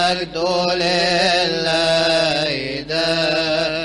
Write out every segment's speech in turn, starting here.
المجد لله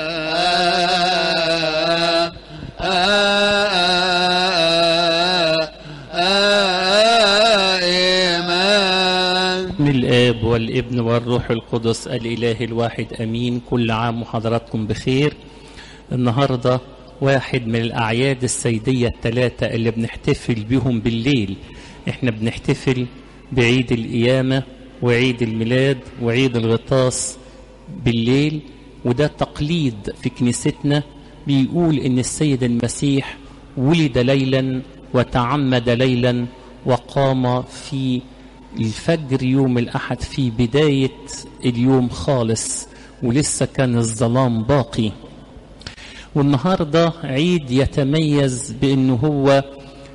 باسم الآب والابن والروح القدس الإله الواحد أمين كل عام وحضراتكم بخير النهاردة واحد من الأعياد السيدية الثلاثة اللي بنحتفل بيهم بالليل احنا بنحتفل بعيد القيامة وعيد الميلاد وعيد الغطاس بالليل وده تقليد في كنيستنا بيقول ان السيد المسيح ولد ليلا وتعمد ليلا وقام في الفجر يوم الأحد في بداية اليوم خالص ولسه كان الظلام باقي والنهاردة عيد يتميز بأنه هو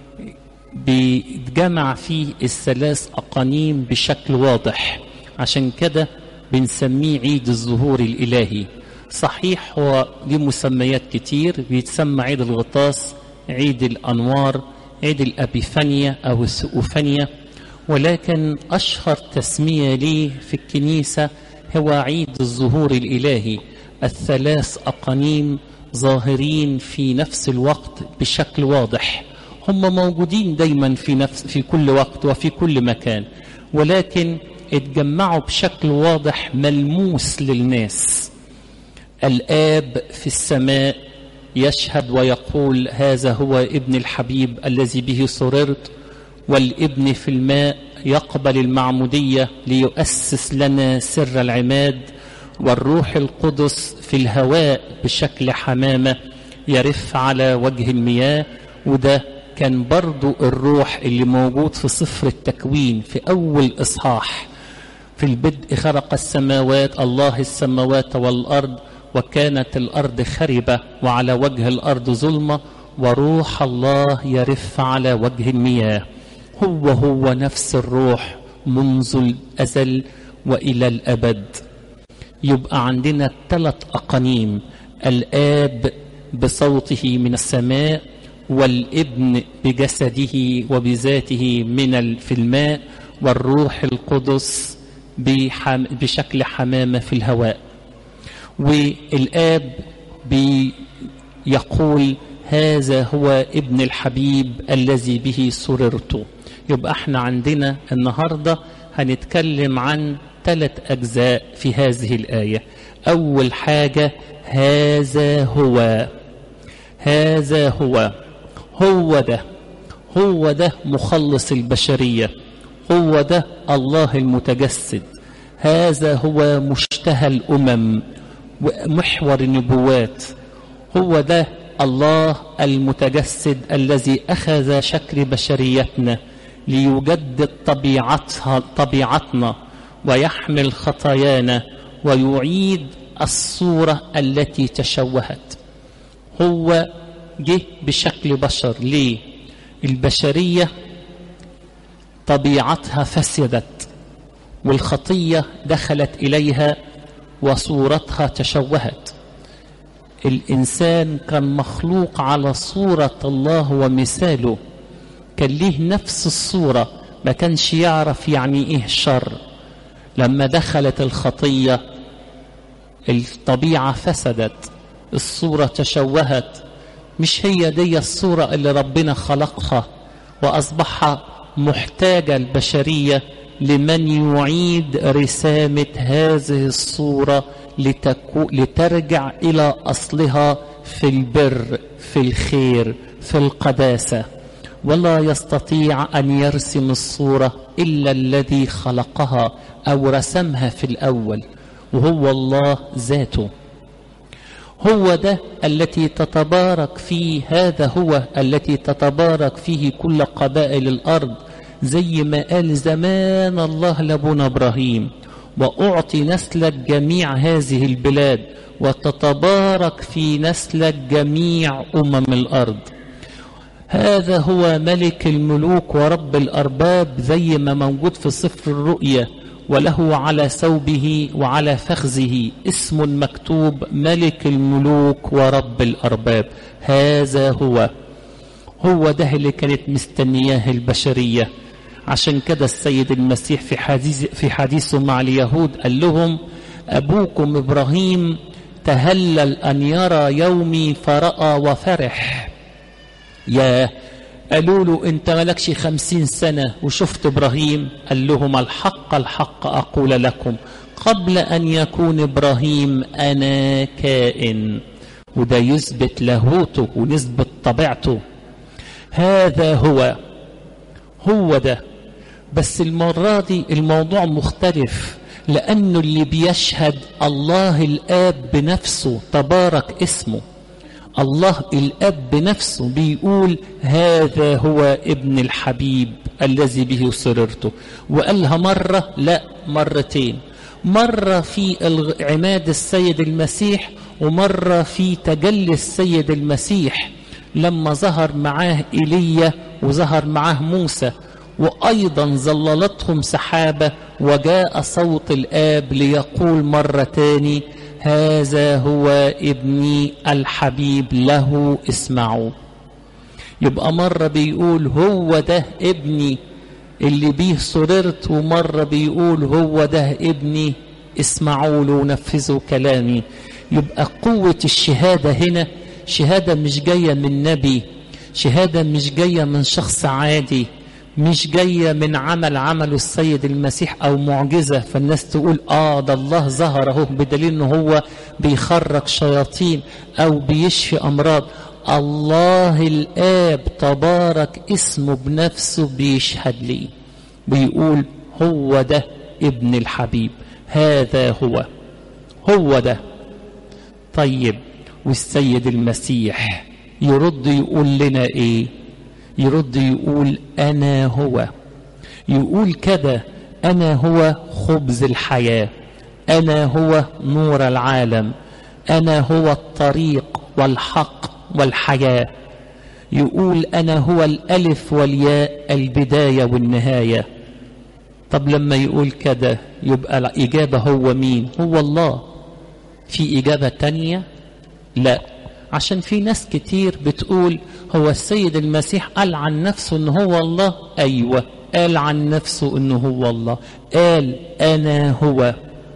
بيتجمع فيه الثلاث أقانيم بشكل واضح عشان كده بنسميه عيد الظهور الإلهي صحيح هو ليه مسميات كتير بيتسمى عيد الغطاس عيد الأنوار عيد الأبيفانيا أو السؤوفانيا ولكن أشهر تسمية ليه في الكنيسة هو عيد الظهور الإلهي الثلاث أقانيم ظاهرين في نفس الوقت بشكل واضح هم موجودين دايما في نفس في كل وقت وفي كل مكان ولكن اتجمعوا بشكل واضح ملموس للناس الآب في السماء يشهد ويقول هذا هو ابن الحبيب الذي به سررت والابن في الماء يقبل المعمودية ليؤسس لنا سر العماد والروح القدس في الهواء بشكل حمامة يرف على وجه المياه وده كان برضو الروح اللي موجود في سفر التكوين في أول إصحاح في البدء خلق السماوات الله السماوات والأرض وكانت الأرض خربة وعلى وجه الأرض ظلمة وروح الله يرف على وجه المياه هو هو نفس الروح منذ الأزل وإلى الأبد يبقى عندنا ثلاث أقانيم الآب بصوته من السماء والابن بجسده وبذاته من في الماء والروح القدس بحم بشكل حمامة في الهواء والآب بيقول هذا هو ابن الحبيب الذي به سررت يبقى احنا عندنا النهاردة هنتكلم عن ثلاث أجزاء في هذه الآية أول حاجة هذا هو هذا هو هو ده هو ده مخلص البشرية هو ده الله المتجسد هذا هو مشتهى الأمم ومحور النبوات هو ده الله المتجسد الذي أخذ شكل بشريتنا ليجدد طبيعتها طبيعتنا ويحمل خطايانا ويعيد الصورة التي تشوهت هو جه بشكل بشر ليه البشرية طبيعتها فسدت والخطية دخلت إليها وصورتها تشوهت الإنسان كان مخلوق على صورة الله ومثاله كان ليه نفس الصورة ما كانش يعرف يعني إيه شر لما دخلت الخطية الطبيعة فسدت الصورة تشوهت مش هي دي الصورة اللي ربنا خلقها وأصبح محتاجة البشرية لمن يعيد رسامة هذه الصورة لتكو لترجع إلى أصلها في البر في الخير في القداسة ولا يستطيع أن يرسم الصورة إلا الذي خلقها أو رسمها في الأول وهو الله ذاته هو ده التي تتبارك فيه هذا هو التي تتبارك فيه كل قبائل الأرض زي ما قال زمان الله لابونا إبراهيم وأعطي نسلك جميع هذه البلاد وتتبارك في نسلك جميع أمم الأرض هذا هو ملك الملوك ورب الأرباب زي ما موجود في سفر الرؤيا وله على ثوبه وعلى فخذه اسم مكتوب ملك الملوك ورب الأرباب هذا هو هو ده اللي كانت مستنياه البشرية عشان كده السيد المسيح في حديث في حديثه مع اليهود قال لهم أبوكم إبراهيم تهلل أن يرى يومي فرأى وفرح يا قالوا له انت ملكش خمسين سنة وشفت ابراهيم قال لهم الحق الحق اقول لكم قبل ان يكون ابراهيم انا كائن وده يثبت لاهوته ونثبت طبيعته هذا هو هو ده بس المرة دي الموضوع مختلف لأنه اللي بيشهد الله الآب بنفسه تبارك اسمه الله الاب بنفسه بيقول هذا هو ابن الحبيب الذي به سررت وقالها مره لا مرتين مره في عماد السيد المسيح ومره في تجلي السيد المسيح لما ظهر معاه ايليا وظهر معاه موسى وايضا ظللتهم سحابه وجاء صوت الاب ليقول مره تاني هذا هو ابني الحبيب له اسمعوا يبقى مرة بيقول هو ده ابني اللي بيه سررت ومرة بيقول هو ده ابني اسمعوا له ونفذوا كلامي يبقى قوة الشهادة هنا شهادة مش جاية من نبي شهادة مش جاية من شخص عادي مش جاية من عمل عمله السيد المسيح أو معجزة فالناس تقول آه ده الله ظهر أهو بدليل إنه هو بيخرج شياطين أو بيشفي أمراض الله الآب تبارك اسمه بنفسه بيشهد لي بيقول هو ده ابن الحبيب هذا هو هو ده طيب والسيد المسيح يرد يقول لنا ايه يرد يقول انا هو يقول كده انا هو خبز الحياه انا هو نور العالم انا هو الطريق والحق والحياه يقول انا هو الالف والياء البدايه والنهايه طب لما يقول كده يبقى الاجابه هو مين هو الله في اجابه تانيه لا عشان في ناس كتير بتقول هو السيد المسيح قال عن نفسه ان هو الله ايوه قال عن نفسه انه هو الله قال انا هو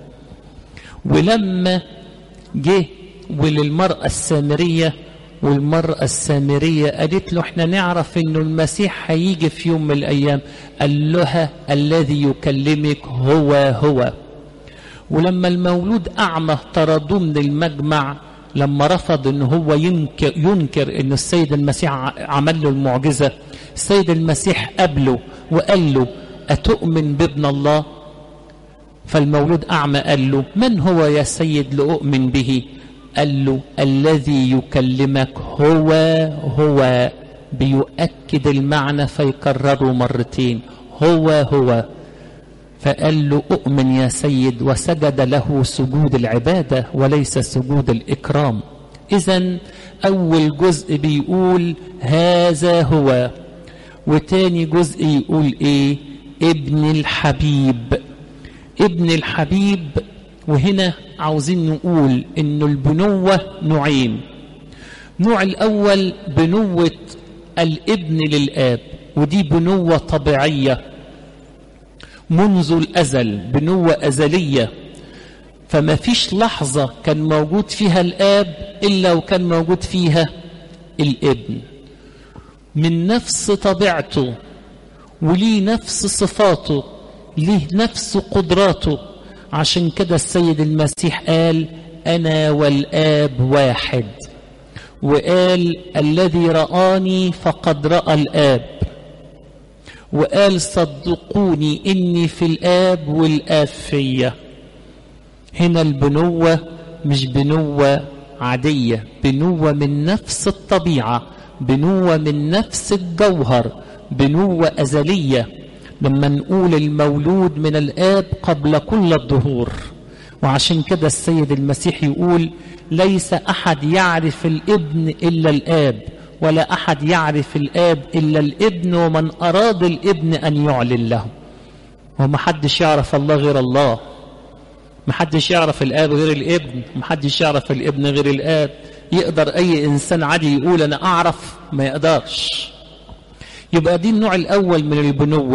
ولما جه وللمرأة السامرية والمرأة السامرية قالت له احنا نعرف انه المسيح هيجي في يوم من الايام قال لها الذي يكلمك هو هو ولما المولود اعمى طردوه من المجمع لما رفض ان هو ينكر, ينكر ان السيد المسيح عمل له المعجزة السيد المسيح قبله وقال له أتؤمن بابن الله فالمولود أعمى قال له من هو يا سيد لأؤمن به قال له الذي يكلمك هو هو بيؤكد المعنى فيكرره مرتين هو هو فقال له أؤمن يا سيد وسجد له سجود العبادة وليس سجود الإكرام إذا أول جزء بيقول هذا هو وتاني جزء يقول إيه ابن الحبيب ابن الحبيب وهنا عاوزين نقول إنه البنوة نوعين نوع الأول بنوة الابن للآب ودي بنوة طبيعية منذ الأزل بنوة أزلية فما فيش لحظة كان موجود فيها الآب إلا وكان موجود فيها الابن من نفس طبيعته وليه نفس صفاته ليه نفس قدراته عشان كده السيد المسيح قال أنا والآب واحد وقال الذي رآني فقد رأى الآب وقال صدقوني إني في الآب والآب فيا هنا البنوة مش بنوة عادية بنوة من نفس الطبيعة بنوة من نفس الجوهر بنوة أزلية لما نقول المولود من الآب قبل كل الظهور وعشان كده السيد المسيح يقول ليس أحد يعرف الابن إلا الآب ولا أحد يعرف الآب إلا الابن ومن أراد الابن أن يعلن له ومحدش يعرف الله غير الله محدش يعرف الآب غير الابن محدش يعرف الابن غير الآب يقدر أي إنسان عادي يقول أنا أعرف ما يقدرش يبقى دي النوع الأول من البنوة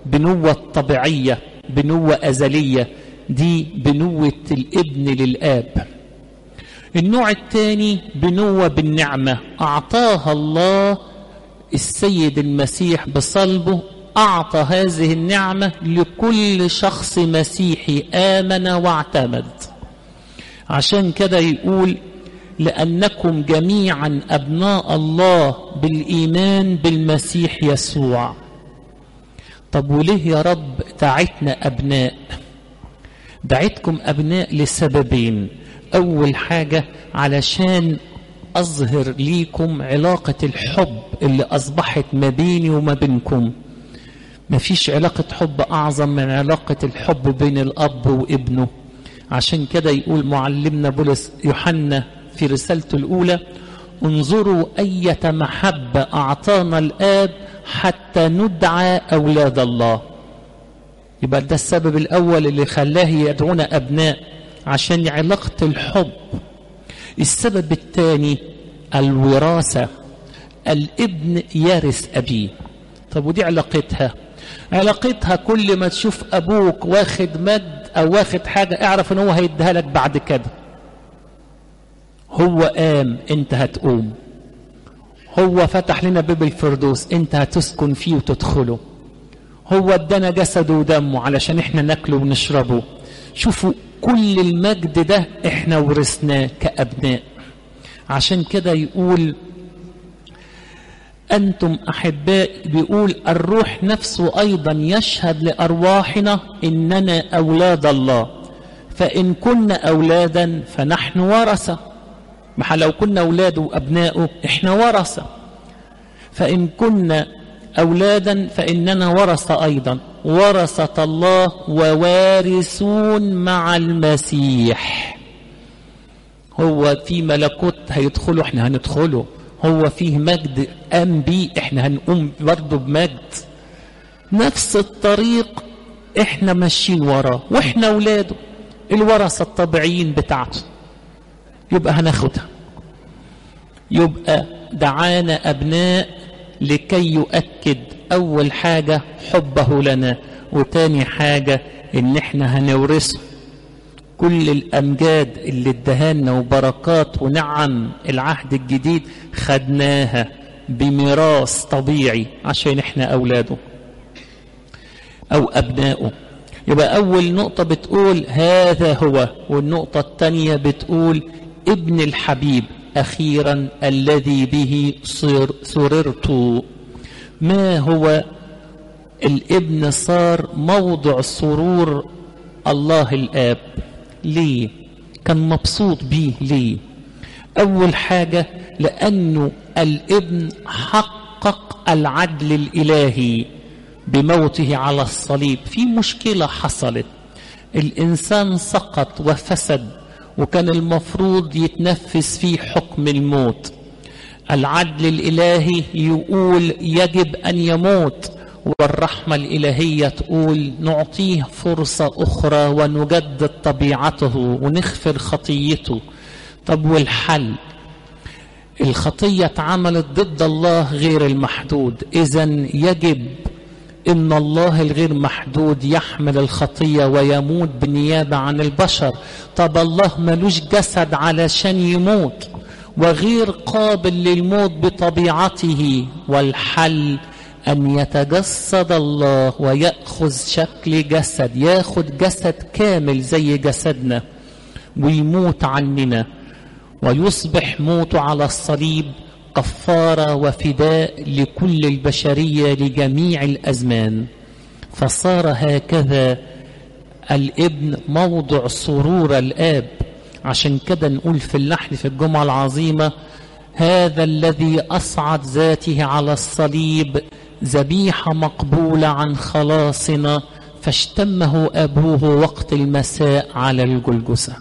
بنوة طبيعية بنوة أزلية دي بنوة الابن للآب النوع الثاني بنوة بالنعمة أعطاها الله السيد المسيح بصلبه أعطى هذه النعمة لكل شخص مسيحي آمن واعتمد عشان كده يقول لأنكم جميعا أبناء الله بالإيمان بالمسيح يسوع طب وليه يا رب دعتنا أبناء دعتكم أبناء لسببين أول حاجة علشان أظهر ليكم علاقة الحب اللي أصبحت ما بيني وما بينكم مفيش علاقة حب أعظم من علاقة الحب بين الأب وابنه عشان كده يقول معلمنا بولس يوحنا في رسالته الأولى انظروا أية محبة أعطانا الآب حتى ندعى أولاد الله يبقى ده السبب الأول اللي خلاه يدعونا أبناء عشان علاقة الحب السبب الثاني الوراثة الابن يرث أبيه طب ودي علاقتها علاقتها كل ما تشوف أبوك واخد مجد أو واخد حاجة اعرف ان هو هيديها لك بعد كده هو قام انت هتقوم هو فتح لنا باب الفردوس انت هتسكن فيه وتدخله هو ادانا جسده ودمه علشان احنا ناكله ونشربه شوفوا كل المجد ده احنا ورثناه كأبناء عشان كده يقول أنتم أحباء بيقول الروح نفسه أيضا يشهد لأرواحنا إننا أولاد الله فإن كنا أولادا فنحن ورثة ما لو كنا أولاده وأبناؤه إحنا ورثة فإن كنا أولادا فإننا ورثة أيضا ورثة الله ووارثون مع المسيح هو في ملكوت هيدخله احنا هندخله هو فيه مجد قام بيه احنا هنقوم برضه بمجد نفس الطريق احنا ماشيين وراه واحنا اولاده الورثه الطبيعيين بتاعته يبقى هناخدها يبقى دعانا ابناء لكي يؤكد اول حاجه حبه لنا وتاني حاجه ان احنا هنورثه كل الامجاد اللي ادهالنا وبركات ونعم العهد الجديد خدناها بميراث طبيعي عشان احنا اولاده او ابنائه يبقى اول نقطة بتقول هذا هو والنقطة الثانية بتقول ابن الحبيب اخيرا الذي به صر سررت ما هو الابن صار موضع سرور الله الاب ليه كان مبسوط بيه ليه اول حاجه لانه الابن حقق العدل الالهي بموته على الصليب في مشكله حصلت الانسان سقط وفسد وكان المفروض يتنفذ فيه حكم الموت العدل الالهي يقول يجب ان يموت والرحمة الإلهية تقول نعطيه فرصة أخرى ونجدد طبيعته ونغفر خطيته طب والحل الخطية اتعملت ضد الله غير المحدود إذا يجب إن الله الغير محدود يحمل الخطية ويموت بالنيابة عن البشر طب الله ملوش جسد علشان يموت وغير قابل للموت بطبيعته والحل أن يتجسد الله ويأخذ شكل جسد ياخد جسد كامل زي جسدنا ويموت عننا ويصبح موته على الصليب كفارة وفداء لكل البشرية لجميع الأزمان فصار هكذا الابن موضع سرور الآب عشان كده نقول في اللحن في الجمعة العظيمة هذا الذي أصعد ذاته على الصليب ذبيحة مقبولة عن خلاصنا فاشتمه أبوه وقت المساء على الجلجسة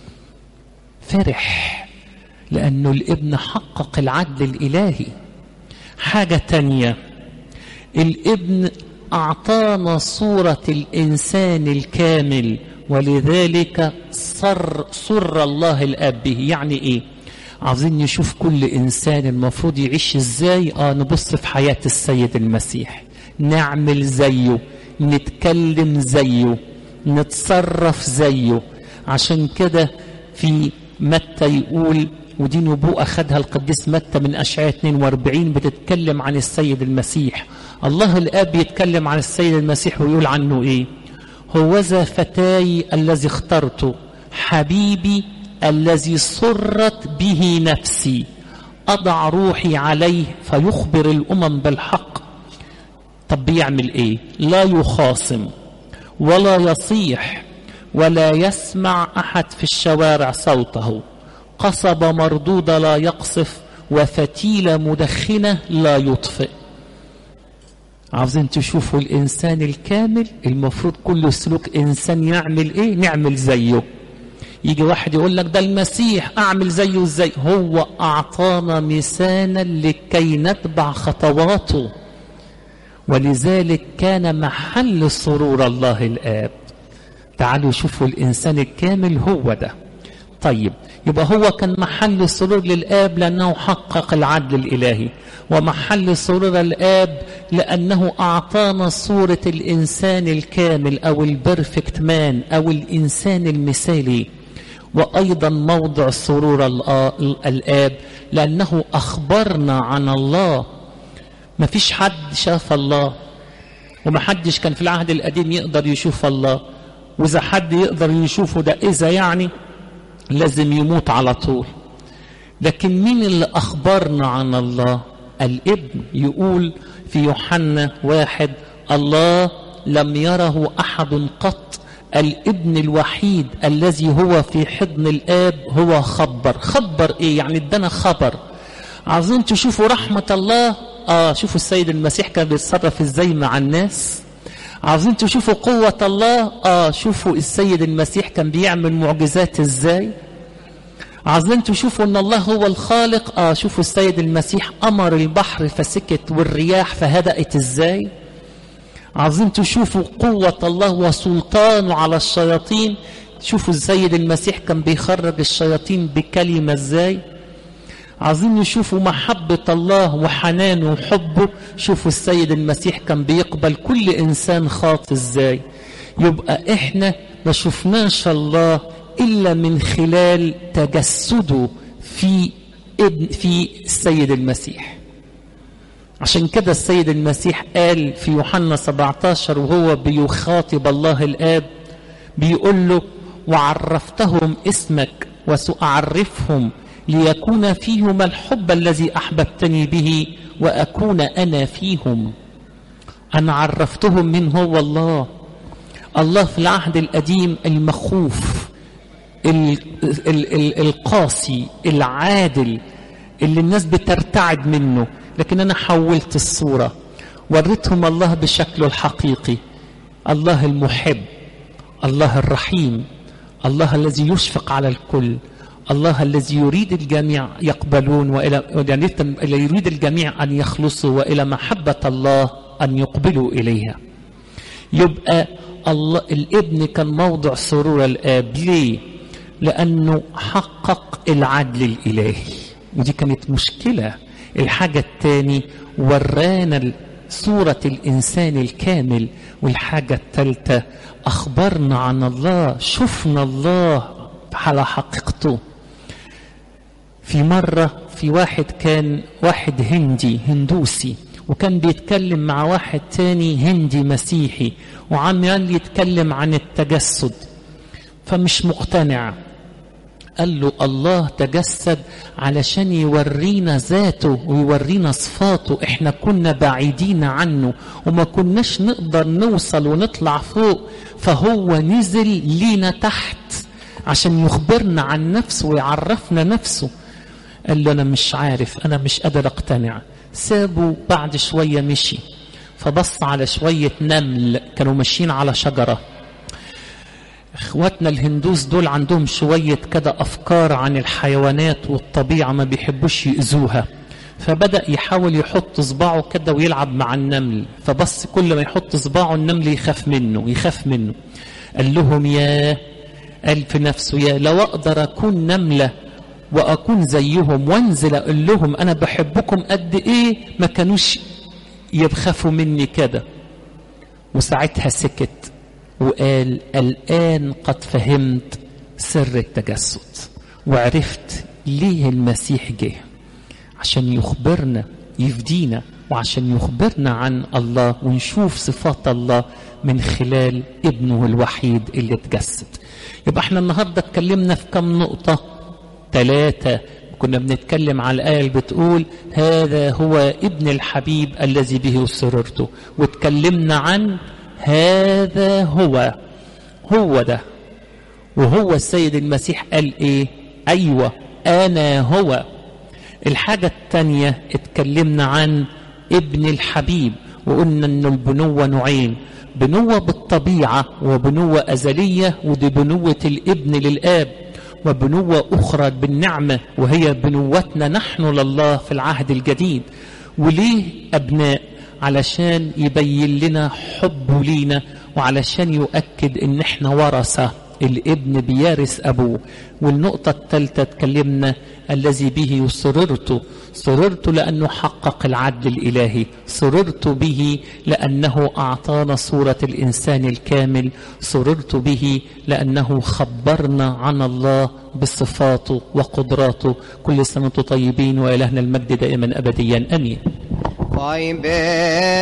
فرح لأنه الابن حقق العدل الإلهي حاجة تانية الابن أعطانا صورة الإنسان الكامل ولذلك صر سر الله الأب به يعني إيه عايزين نشوف كل إنسان المفروض يعيش إزاي آه نبص في حياة السيد المسيح نعمل زيه نتكلم زيه نتصرف زيه عشان كده في متى يقول ودي نبوءة خدها القديس متى من أشعياء 42 بتتكلم عن السيد المسيح الله الآب يتكلم عن السيد المسيح ويقول عنه إيه هوذا فتاي الذي اخترته حبيبي الذي سرت به نفسي أضع روحي عليه فيخبر الأمم بالحق طب بيعمل إيه لا يخاصم ولا يصيح ولا يسمع أحد في الشوارع صوته قصب مردودة لا يقصف وفتيلة مدخنة لا يطفئ عاوزين تشوفوا الإنسان الكامل المفروض كل سلوك إنسان يعمل إيه نعمل زيه يجي واحد يقول لك ده المسيح أعمل زيه إزاي هو أعطانا مثالا لكي نتبع خطواته ولذلك كان محل سرور الله الآب تعالوا شوفوا الإنسان الكامل هو ده طيب يبقى هو كان محل سرور للآب لأنه حقق العدل الإلهي ومحل سرور الآب لأنه أعطانا صورة الإنسان الكامل أو البرفكت مان أو الإنسان المثالي وأيضا موضع سرور الآب لأنه أخبرنا عن الله ما فيش حد شاف الله وما حدش كان في العهد القديم يقدر يشوف الله وإذا حد يقدر يشوفه ده إذا يعني لازم يموت على طول لكن مين اللي أخبرنا عن الله الابن يقول في يوحنا واحد الله لم يره أحد قط الابن الوحيد الذي هو في حضن الآب هو خبر خبر إيه يعني ادانا خبر عاوزين تشوفوا رحمة الله آه شوفوا السيد المسيح كان بيتصرف إزاي مع الناس عاوزين تشوفوا قوة الله آه شوفوا السيد المسيح كان بيعمل معجزات إزاي عاوزين تشوفوا ان الله هو الخالق اه شوفوا السيد المسيح امر البحر فسكت والرياح فهدأت ازاي عاوزين تشوفوا قوة الله وسلطانه على الشياطين شوفوا السيد المسيح كان بيخرج الشياطين بكلمة ازاي عايزين نشوفوا محبة الله وحنانه وحبه شوفوا السيد المسيح كان بيقبل كل إنسان خاطئ إزاي يبقى إحنا ما شفناش الله إلا من خلال تجسده في ابن في السيد المسيح عشان كده السيد المسيح قال في يوحنا 17 وهو بيخاطب الله الآب بيقول له وعرفتهم اسمك وسأعرفهم ليكون فيهم الحب الذي احببتني به واكون انا فيهم انا عرفتهم من هو الله الله في العهد القديم المخوف ال ال ال القاسي العادل اللي الناس بترتعد منه لكن انا حولت الصوره وريتهم الله بشكله الحقيقي الله المحب الله الرحيم الله الذي يشفق على الكل الله الذي يريد الجميع يقبلون والى يعني يريد الجميع ان يخلصوا والى محبه الله ان يقبلوا اليها. يبقى الله الابن كان موضع سرور الاب ليه؟ لانه حقق العدل الالهي ودي كانت مشكله. الحاجه الثاني ورانا صوره الانسان الكامل والحاجه الثالثه اخبرنا عن الله شفنا الله على حقيقته في مرة في واحد كان واحد هندي هندوسي وكان بيتكلم مع واحد تاني هندي مسيحي وعمال يتكلم عن التجسد فمش مقتنع قال له الله تجسد علشان يورينا ذاته ويورينا صفاته احنا كنا بعيدين عنه وما كناش نقدر نوصل ونطلع فوق فهو نزل لينا تحت عشان يخبرنا عن نفسه ويعرفنا نفسه قال له انا مش عارف انا مش قادر اقتنع سابه بعد شويه مشي فبص على شويه نمل كانوا ماشيين على شجره اخواتنا الهندوس دول عندهم شويه كده افكار عن الحيوانات والطبيعه ما بيحبوش يأذوها فبدأ يحاول يحط صباعه كده ويلعب مع النمل فبص كل ما يحط صباعه النمل يخاف منه يخاف منه قال لهم يا قال في نفسه يا لو اقدر اكون نمله واكون زيهم وانزل اقول لهم انا بحبكم قد ايه ما كانوش يبخفوا مني كده وساعتها سكت وقال الآن قد فهمت سر التجسد وعرفت ليه المسيح جه عشان يخبرنا يفدينا وعشان يخبرنا عن الله ونشوف صفات الله من خلال ابنه الوحيد اللي اتجسد يبقى احنا النهارده اتكلمنا في كم نقطة ثلاثة كنا بنتكلم على الآية اللي بتقول هذا هو ابن الحبيب الذي به سررت واتكلمنا عن هذا هو هو ده وهو السيد المسيح قال ايه ايوه انا هو الحاجة التانية اتكلمنا عن ابن الحبيب وقلنا ان البنوة نوعين بنوة بالطبيعة وبنوة أزلية ودي بنوة الابن للآب وبنوة أخرى بالنعمة وهي بنوتنا نحن لله في العهد الجديد وليه أبناء علشان يبين لنا حبه لينا وعلشان يؤكد ان احنا ورثه الابن بيارث ابوه والنقطه الثالثه اتكلمنا الذي به سررت سررت لانه حقق العدل الالهي سررت به لانه اعطانا صوره الانسان الكامل سررت به لانه خبرنا عن الله بصفاته وقدراته كل سنه وانتم طيبين والهنا المجد دائما ابديا امين طيب